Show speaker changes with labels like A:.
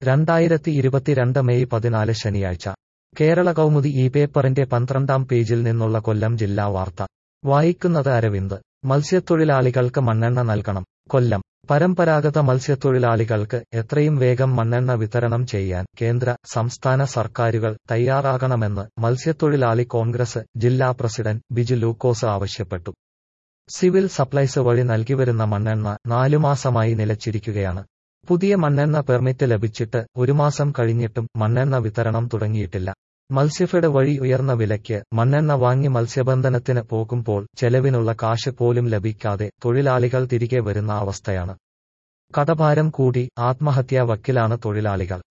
A: രണ്ടായിരത്തി ഇരുപത്തിരണ്ട് മെയ് പതിനാല് ശനിയാഴ്ച കേരള കൗമുദി ഈ പേപ്പറിന്റെ പന്ത്രണ്ടാം പേജിൽ നിന്നുള്ള കൊല്ലം ജില്ലാ വാർത്ത വായിക്കുന്നത് അരവിന്ദ് മത്സ്യത്തൊഴിലാളികൾക്ക് മണ്ണെണ്ണ നൽകണം കൊല്ലം പരമ്പരാഗത മത്സ്യത്തൊഴിലാളികൾക്ക് എത്രയും വേഗം മണ്ണെണ്ണ വിതരണം ചെയ്യാൻ കേന്ദ്ര സംസ്ഥാന സർക്കാരുകൾ തയ്യാറാകണമെന്ന് മത്സ്യത്തൊഴിലാളി കോൺഗ്രസ് ജില്ലാ പ്രസിഡന്റ് ബിജു ലൂക്കോസ് ആവശ്യപ്പെട്ടു സിവിൽ സപ്ലൈസ് വഴി നൽകിവരുന്ന മണ്ണെണ്ണ നാലുമാസമായി നിലച്ചിരിക്കുകയാണ് പുതിയ മണ്ണെണ്ണ പെർമിറ്റ് ലഭിച്ചിട്ട് ഒരു മാസം കഴിഞ്ഞിട്ടും മണ്ണെണ്ണ വിതരണം തുടങ്ങിയിട്ടില്ല മത്സ്യഫെഡ് വഴി ഉയർന്ന വിലയ്ക്ക് മണ്ണെണ്ണ വാങ്ങി മത്സ്യബന്ധനത്തിന് പോകുമ്പോൾ ചെലവിനുള്ള കാശ് പോലും ലഭിക്കാതെ തൊഴിലാളികൾ തിരികെ വരുന്ന അവസ്ഥയാണ് കടഭാരം കൂടി ആത്മഹത്യാ വക്കിലാണ് തൊഴിലാളികൾ